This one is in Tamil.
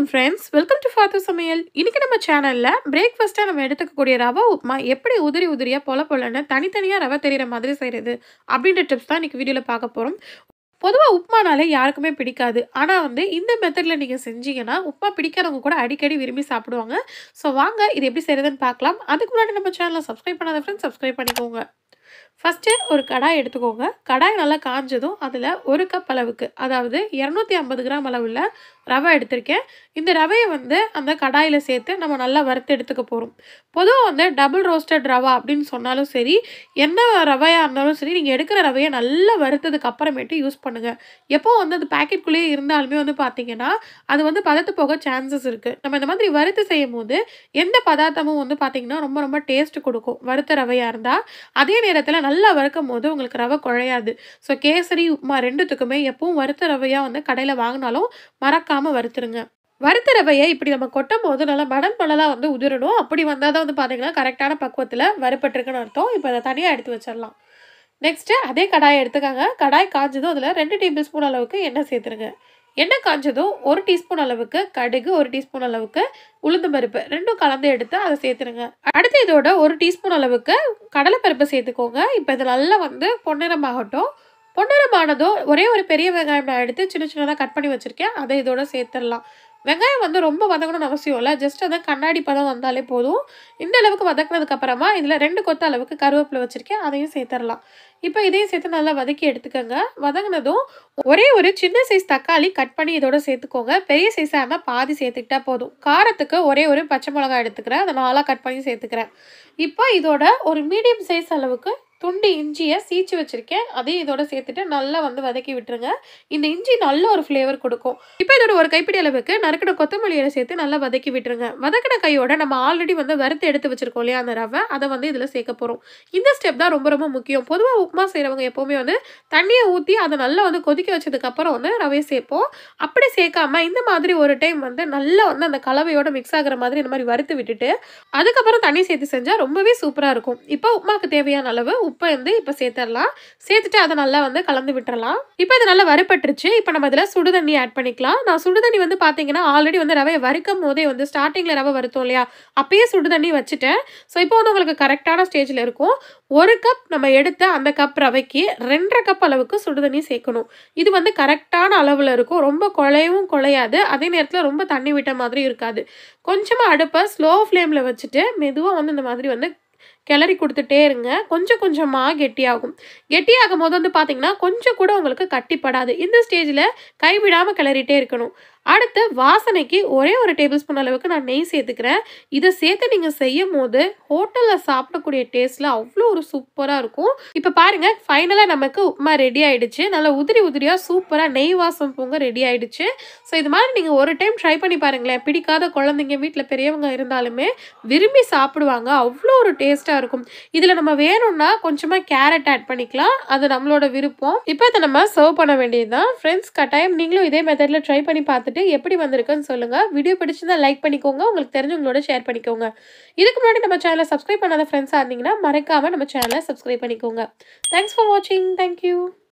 ஃப்ரெண்ட்ஸ் வெல்கம் டு ஃபாத்து சமையல் இன்னைக்கு நம்ம சேனலில் பிரேக்ஃபாஸ்ட்டாக நம்ம எடுத்துக்கக்கூடிய ரவை உப்புமா எப்படி உதிரி உதிரியாக பொல பொலன்னு தனித்தனியாக ரவை தெரியிற மாதிரி செய்கிறது அப்படின்ற டிப்ஸ் தான் இன்னைக்கு வீடியோவில் பார்க்க போகிறோம் பொதுவாக உப்புமானாலே யாருக்குமே பிடிக்காது ஆனால் வந்து இந்த மெத்தடில் நீங்கள் செஞ்சீங்கன்னா உப்புமா பிடிக்காதவங்க கூட அடிக்கடி விரும்பி சாப்பிடுவாங்க ஸோ வாங்க இது எப்படி செய்கிறதுன்னு பார்க்கலாம் அதுக்கு முன்னாடி நம்ம சேனலை சப்ஸ்கிரைப் பண்ணாத ஃப்ரெண்ட்ஸ் சப்ஸ்கிரைப் பண்ணிக்கோங்க ஃபஸ்ட்டு ஒரு கடாய் எடுத்துக்கோங்க கடாய் நல்லா காஞ்சதும் அதில் ஒரு கப் அளவுக்கு அதாவது இரநூத்தி ஐம்பது கிராம் அளவில் ரவை எடுத்திருக்கேன் இந்த ரவையை வந்து அந்த கடாயில் சேர்த்து நம்ம நல்லா வறுத்து எடுத்துக்க போகிறோம் பொதுவாக வந்து டபுள் ரோஸ்டட் ரவா அப்படின்னு சொன்னாலும் சரி என்ன ரவையாக இருந்தாலும் சரி நீங்கள் எடுக்கிற ரவையை நல்லா வறுத்ததுக்கு அப்புறமேட்டு யூஸ் பண்ணுங்கள் எப்போ வந்து அது பேக்கெட்குள்ளேயே இருந்தாலுமே வந்து பார்த்தீங்கன்னா அது வந்து பதத்து போக சான்சஸ் இருக்குது நம்ம இந்த மாதிரி வறுத்து செய்யும் போது எந்த பதார்த்தமும் வந்து பார்த்தீங்கன்னா ரொம்ப ரொம்ப டேஸ்ட் கொடுக்கும் வறுத்த ரவையாக இருந்தால் அதே நேரத்தில் நல்லா வறுக்கும் போது உங்களுக்கு ரவை குழையாது ஸோ கேசரி உப்புமா ரெண்டுத்துக்குமே எப்பவும் வறுத்த ரவையாக வந்து கடையில் வாங்கினாலும் மறக்காமல் வறுத்துருங்க வறுத்த ரவையை இப்படி நம்ம கொட்டும் போது நல்லா மணல் மணலாக வந்து உதிரணும் அப்படி வந்தால் தான் வந்து பார்த்தீங்கன்னா கரெக்டான பக்குவத்தில் வறுப்பட்டிருக்குன்னு அர்த்தம் இப்போ அதை தனியாக எடுத்து வச்சிடலாம் நெக்ஸ்ட்டு அதே கடாயை எடுத்துக்காங்க கடாய் காஞ்சதும் அதில் ரெண்டு டேபிள் ஸ்பூன் அளவுக்கு எண்ணெய் சேர்த்துருங்க எண்ணெய் காஞ்சதும் ஒரு டீஸ்பூன் அளவுக்கு கடுகு ஒரு டீஸ்பூன் அளவுக்கு உளுந்து பருப்பு ரெண்டும் கலந்து எடுத்து அதை சேர்த்துருங்க அடுத்து இதோட ஒரு டீஸ்பூன் அளவுக்கு கடலைப்பருப்பு சேர்த்துக்கோங்க இப்போ இது நல்லா வந்து பொன்னிறமாகட்டும் பொன்னிறமானதும் ஒரே ஒரு பெரிய வெங்காயம் நான் எடுத்து சின்ன சின்னதாக கட் பண்ணி வச்சுருக்கேன் அதை இதோட சேர்த்துடலாம் வெங்காயம் வந்து ரொம்ப வதங்கணும்னு அவசியம் இல்லை ஜஸ்ட் அதை கண்ணாடி பதம் வந்தாலே போதும் இந்த அளவுக்கு வதக்குனதுக்கு அப்புறமா இதில் ரெண்டு கொத்த அளவுக்கு கருவேப்பிலை வச்சுருக்கேன் அதையும் சேர்த்துடலாம் இப்போ இதையும் சேர்த்து நல்லா வதக்கி எடுத்துக்கோங்க வதங்கினதும் ஒரே ஒரு சின்ன சைஸ் தக்காளி கட் பண்ணி இதோட சேர்த்துக்கோங்க பெரிய சைஸாக இருந்தால் பாதி சேர்த்துக்கிட்டா போதும் காரத்துக்கு ஒரே ஒரு பச்சை மிளகாய் எடுத்துக்கிறேன் அதை நாளாக கட் பண்ணி சேர்த்துக்கிறேன் இப்போ இதோட ஒரு மீடியம் சைஸ் அளவுக்கு துண்டு இஞ்சியை சீச்சு வச்சுருக்கேன் அதையும் இதோட சேர்த்துட்டு நல்லா வந்து வதக்கி விட்டுருங்க இந்த இஞ்சி நல்ல ஒரு ஃப்ளேவர் கொடுக்கும் இப்போ இதோட ஒரு கைப்பிடி அளவுக்கு நறுக்கின கொத்தமல்லியை சேர்த்து நல்லா வதக்கி விட்டுருங்க வதக்கின கையோட நம்ம ஆல்ரெடி வந்து வறுத்து எடுத்து வச்சிருக்கோம் இல்லையா அந்த ரவை அதை வந்து இதில் சேர்க்க போகிறோம் இந்த ஸ்டெப் தான் ரொம்ப ரொம்ப முக்கியம் பொதுவாக உப்புமா செய்கிறவங்க எப்போவுமே வந்து தண்ணியை ஊற்றி அதை நல்லா வந்து கொதிக்க வச்சதுக்கப்புறம் வந்து ரவையை சேர்ப்போம் அப்படி சேர்க்காம இந்த மாதிரி ஒரு டைம் வந்து நல்லா வந்து அந்த கலவையோட மிக்ஸ் ஆகிற மாதிரி இந்த மாதிரி வறுத்து விட்டுட்டு அதுக்கப்புறம் தண்ணி சேர்த்து செஞ்சால் ரொம்பவே சூப்பராக இருக்கும் இப்போ உப்புமாக்கு தேவையான அளவு உப்பை வந்து இப்போ சேர்த்துடலாம் சேர்த்துட்டு அதை நல்லா வந்து கலந்து விட்டுறலாம் இப்போ இது நல்லா வறுப்பட்டுருச்சு இப்போ நம்ம இதில் சுடு தண்ணி ஆட் பண்ணிக்கலாம் நான் சுடு தண்ணி வந்து பார்த்தீங்கன்னா ஆல்ரெடி வந்து ரவையை வறுக்கும் போதே வந்து ஸ்டார்டிங்கில் ரவை வருத்தோம் இல்லையா அப்பயே சுடு தண்ணி வச்சுட்டேன் ஸோ இப்போ வந்து உங்களுக்கு கரெக்டான ஸ்டேஜில் இருக்கும் ஒரு கப் நம்ம எடுத்த அந்த கப் ரவைக்கு ரெண்டரை கப் அளவுக்கு சுடு தண்ணி சேர்க்கணும் இது வந்து கரெக்டான அளவில் இருக்கும் ரொம்ப குழையவும் குழையாது அதே நேரத்தில் ரொம்ப தண்ணி விட்ட மாதிரி இருக்காது கொஞ்சமாக அடுப்பை ஸ்லோ ஃப்ளேமில் வச்சுட்டு மெதுவாக வந்து இந்த மாதிரி வந்து கிளறி கொடுத்துட்டே இருங்க கொஞ்சம் கொஞ்சமாக கெட்டியாகும் கெட்டியாகும் போது வந்து பார்த்தீங்கன்னா கொஞ்சம் கூட உங்களுக்கு கட்டிப்படாது இந்த ஸ்டேஜில் கைவிடாமல் கிளறிட்டே இருக்கணும் அடுத்து வாசனைக்கு ஒரே ஒரு டேபிள் ஸ்பூன் அளவுக்கு நான் நெய் சேர்த்துக்கிறேன் இதை சேர்த்து நீங்கள் செய்யும் போது ஹோட்டலில் சாப்பிடக்கூடிய டேஸ்ட்டில் அவ்வளோ ஒரு சூப்பராக இருக்கும் இப்போ பாருங்கள் ஃபைனலாக நமக்கு உப்புமா ரெடி ஆயிடுச்சு நல்லா உதிரி உதிரியாக சூப்பராக நெய் வாசம் பூங்க ரெடி ஆயிடுச்சு ஸோ இது மாதிரி நீங்கள் ஒரு டைம் ட்ரை பண்ணி பாருங்களேன் பிடிக்காத குழந்தைங்க வீட்டில் பெரியவங்க இருந்தாலுமே விரும்பி சாப்பிடுவாங்க அவ்வளோ ஒரு டேஸ்ட்டாக இருக்கும் இதில் நம்ம வேணும்னா கொஞ்சமாக கேரட் ஆட் பண்ணிக்கலாம் அது நம்மளோட விருப்பம் இப்போ இதை நம்ம சர்வ் பண்ண வேண்டியது தான் ஃப்ரெண்ட்ஸ் கட்டாயம் நீங்களும் இதே மெத்தடில் ட்ரை பண்ணி பார்த்துட்டு எப்படி வந்திருக்குன்னு சொல்லுங்கள் வீடியோ பிடிச்சிருந்தா லைக் பண்ணிக்கோங்க உங்களுக்கு தெரிஞ்சவங்களோட ஷேர் பண்ணிக்கோங்க இதுக்கு முன்னாடி நம்ம சேனலை சப்ஸ்கிரைப் பண்ணாத ஃப்ரெண்ட்ஸாக இருந்தீங்கன்னா மறக்காமல் நம்ம சேனலை சப்ஸ்கிரைப் பண்ணிக்கோங்க தேங்க்ஸ் ஃபார் வாட்சிங் தேங்க்யூ